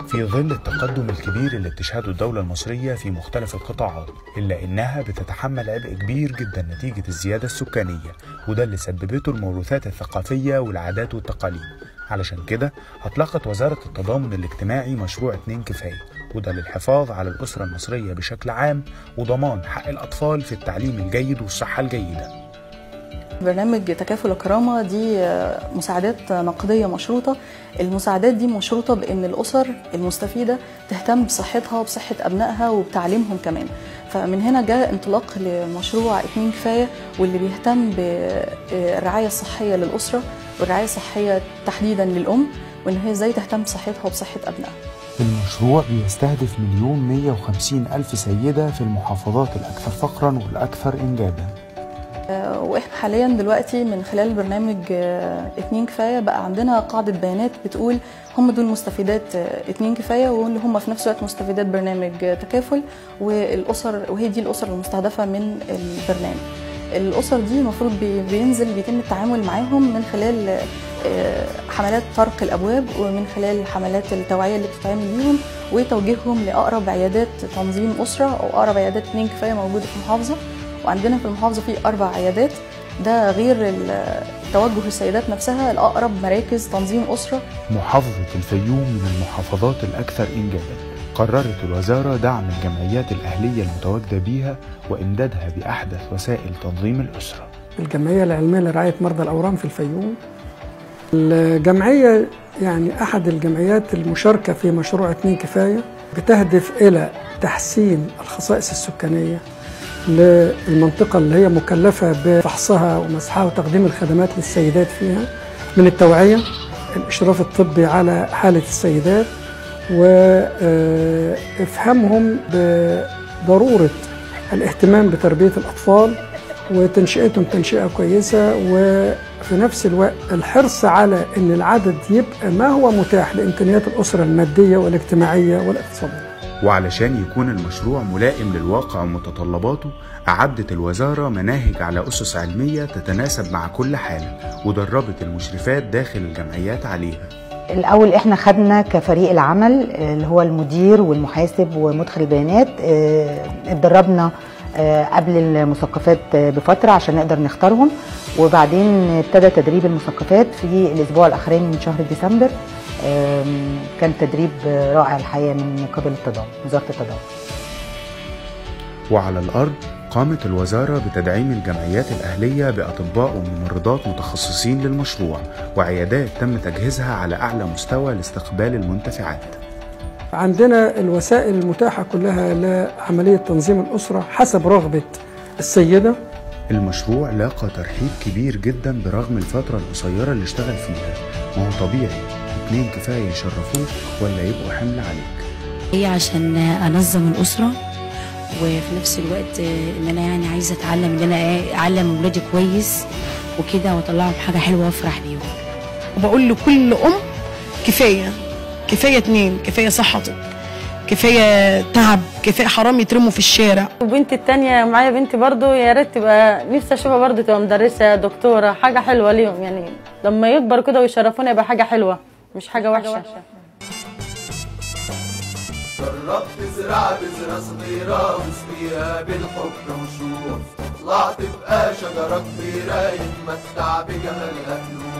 في ظل التقدم الكبير اللي بتشهده الدولة المصرية في مختلف القطاعات إلا إنها بتتحمل عبء كبير جدا نتيجة الزيادة السكانية وده اللي سببته الموروثات الثقافية والعادات والتقاليد علشان كده أطلقت وزارة التضامن الاجتماعي مشروع اتنين كفاية وده للحفاظ على الأسرة المصرية بشكل عام وضمان حق الأطفال في التعليم الجيد والصحة الجيدة برنامج تكافل الكرامة دي مساعدات نقدية مشروطة المساعدات دي مشروطة بأن الأسر المستفيدة تهتم بصحتها وبصحة أبنائها وبتعليمهم كمان فمن هنا جاء انطلاق لمشروع اتنين كفاية واللي بيهتم بالرعاية الصحية للأسرة والرعاية الصحية تحديدا للأم وإن هي ازاي تهتم بصحتها وبصحة أبنائها المشروع بيستهدف مليون مية وخمسين ألف سيدة في المحافظات الأكثر فقرا والأكثر إنجابا واحنا حاليا دلوقتي من خلال برنامج اتنين كفايه بقى عندنا قاعده بيانات بتقول هم دول مستفيدات اتنين كفايه واللي هم في نفس الوقت مستفيدات برنامج تكافل والاسر وهي دي الاسر المستهدفه من البرنامج. الاسر دي المفروض بينزل بيتم التعامل معاهم من خلال حملات طرق الابواب ومن خلال حملات التوعيه اللي بتتعمل ليهم وتوجيههم لاقرب عيادات تنظيم اسره او اقرب عيادات اتنين كفايه موجوده في المحافظه وعندنا في المحافظه في اربع عيادات ده غير توجه السيدات نفسها لاقرب مراكز تنظيم اسره محافظه الفيوم من المحافظات الاكثر انجابا قررت الوزاره دعم الجمعيات الاهليه المتواجده بيها وامدادها باحدث وسائل تنظيم الاسره الجمعيه العلميه لرعايه مرضى الاورام في الفيوم الجمعيه يعني احد الجمعيات المشاركه في مشروع اتنين كفايه بتهدف الى تحسين الخصائص السكانيه للمنطقة اللي هي مكلفة بفحصها ومسحها وتقديم الخدمات للسيدات فيها من التوعية الإشراف الطبي على حالة السيدات وإفهامهم بضرورة الاهتمام بتربية الأطفال وتنشئتهم تنشئة كويسة وفي نفس الوقت الحرص على أن العدد يبقى ما هو متاح لإمكانيات الأسرة المادية والاجتماعية والاقتصادية وعلشان يكون المشروع ملائم للواقع ومتطلباته أعدت الوزارة مناهج على أسس علمية تتناسب مع كل حالة ودربت المشرفات داخل الجمعيات عليها الأول إحنا خدنا كفريق العمل اللي هو المدير والمحاسب ومدخل البيانات اتدربنا قبل المثقفات بفترة عشان نقدر نختارهم وبعدين ابتدى تدريب المثقفات في الأسبوع الأخراني من شهر ديسمبر كان تدريب رائع الحقيقه من قبل التضامن وزاره التضامن. وعلى الارض قامت الوزاره بتدعيم الجمعيات الاهليه باطباء وممرضات متخصصين للمشروع وعيادات تم تجهيزها على اعلى مستوى لاستقبال المنتفعات. عندنا الوسائل المتاحه كلها لعمليه تنظيم الاسره حسب رغبه السيده. المشروع لاقى ترحيب كبير جدا برغم الفتره القصيره اللي اشتغل فيها وهو طبيعي اتنين كفايه يشرفوك ولا يبقوا حمل عليك هي عشان انظم الاسره وفي نفس الوقت ان انا يعني عايزه اتعلم ان انا اعلم ولادي كويس وكده واطلعهم حاجه حلوه وافرح بيهم وبقول لكل ام كفايه كفايه اتنين كفايه صحتك كفايه تعب كفايه حرام يترموا في الشارع وبنتي التانية معايا بنتي برضو يا ريت تبقى نفسي اشوفها برضو تبقى مدرسة دكتورة حاجة حلوة ليهم يعني لما يكبر كده ويشرفونا يبقى حاجة حلوة مش حاجة وحشة جربت تزرع بذرة صغيرة وسقيها بالحب وشوف طلعت تبقى شجرة كبيرة يتمتع بجمالها